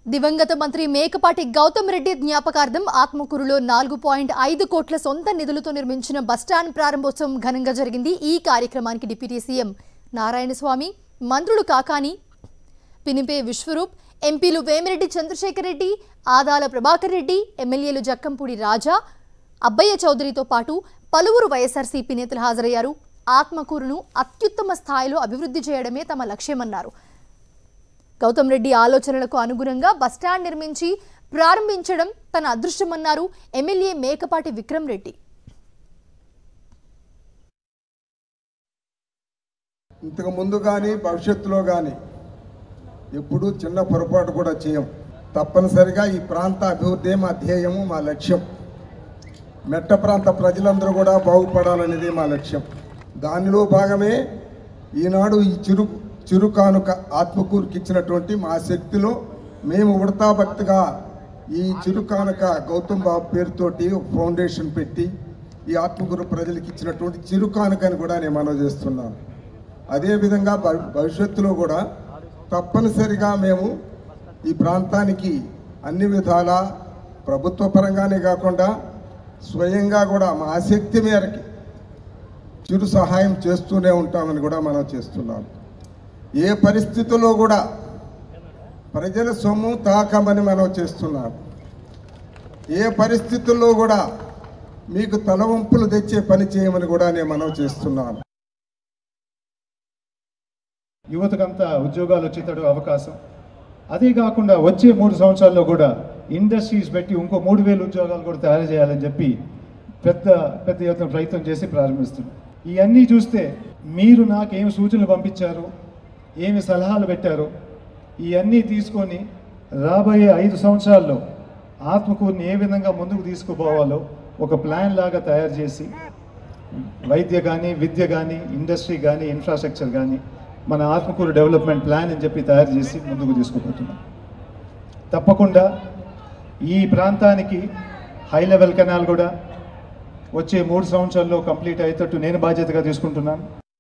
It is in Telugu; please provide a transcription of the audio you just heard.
దివంగత మంత్రి మేకపాటి గౌతమ్ రెడ్డి జ్ఞాపకార్థం ఆత్మకూరులో నాలుగు పాయింట్ ఐదు కోట్ల సొంత నిధులతో నిర్మించిన బస్టాండ్ ప్రారంభోత్సవం ఘనంగా జరిగింది ఈ కార్యక్రమానికి డిప్యూటీ సీఎం నారాయణస్వామి మంత్రులు కాకాని పినిపే విశ్వరూప్ ఎంపీలు వేమిరెడ్డి చంద్రశేఖర్ రెడ్డి ఆదాల ప్రభాకర్ రెడ్డి ఎమ్మెల్యేలు జక్కంపూడి రాజా అబ్బయ్య చౌదరితో పాటు పలువురు వైఎస్ఆర్సీపీ నేతలు హాజరయ్యారు ఆత్మకూరును అత్యుత్తమ స్థాయిలో అభివృద్ధి చేయడమే తమ లక్ష్యమన్నారు గౌతమ్ రెడ్డి ఆలోచనలకు అనుగుణంగా బస్టాండ్ నిర్మించి ప్రారంభించడం తన అదృష్టమన్నారు ఎమ్మెల్యే మేకపాటి విక్రమ్ రెడ్డి ఇంతకు ముందు కానీ భవిష్యత్తులో కానీ ఎప్పుడూ చిన్న పొరపాటు కూడా చేయం తప్పనిసరిగా ఈ ప్రాంత అభివృద్ధి మా ధ్యేయము మా లక్ష్యం మెట్ట ప్రాంత ప్రజలందరూ కూడా బాగుపడాలనేది మా లక్ష్యం దానిలో భాగమే ఈనాడు ఈ చిరు చిరు కానుక ఆత్మకూరుకి ఇచ్చినటువంటి మా శక్తిలో మేము ఉడతా భక్తిగా ఈ చిరు కానుక గౌతమ్ బాబు పేరుతోటి ఒక ఫౌండేషన్ పెట్టి ఈ ఆత్మకూరు ప్రజలకు ఇచ్చినటువంటి చిరు కానుకని కూడా నేను మనవి చేస్తున్నాను అదేవిధంగా భవి- భవిష్యత్తులో కూడా తప్పనిసరిగా మేము ఈ ప్రాంతానికి అన్ని విధాల ప్రభుత్వ పరంగానే కాకుండా స్వయంగా కూడా మా ఆసక్తి మేరకి చిరు సహాయం చేస్తూనే ఉంటామని కూడా మనం చేస్తున్నాం ఏ పరిస్థితుల్లో కూడా ప్రజల సొమ్ము తాకమని మనం చేస్తున్నాం ఏ పరిస్థితుల్లో కూడా మీకు తలవంపులు తెచ్చే పని చేయమని కూడా నేను మనం చేస్తున్నాను యువతకంతా ఉద్యోగాలు వచ్చేటట్టు అవకాశం అదే కాకుండా వచ్చే మూడు సంవత్సరాల్లో కూడా ఇండస్ట్రీస్ పెట్టి ఇంకో మూడు వేల ఉద్యోగాలు కూడా తయారు చేయాలని చెప్పి పెద్ద పెద్ద ఎత్తున ప్రయత్నం చేసి ప్రారంభిస్తున్నాం ఇవన్నీ చూస్తే మీరు నాకు ఏమి సూచనలు పంపించారు ఏమి సలహాలు పెట్టారు ఇవన్నీ తీసుకొని రాబోయే ఐదు సంవత్సరాల్లో ఆత్మకూరుని ఏ విధంగా ముందుకు తీసుకుపోవాలో ఒక ప్లాన్ లాగా తయారు చేసి వైద్య కానీ విద్య కానీ ఇండస్ట్రీ కానీ ఇన్ఫ్రాస్ట్రక్చర్ కానీ మన ఆత్మకూరు డెవలప్మెంట్ ప్లాన్ అని చెప్పి తయారు చేసి ముందుకు తీసుకుపోతున్నాం తప్పకుండా ఈ ప్రాంతానికి హై లెవెల్ కెనాల్ కూడా వచ్చే మూడు సంవత్సరాల్లో కంప్లీట్ అయ్యేటట్టు నేను బాధ్యతగా తీసుకుంటున్నాను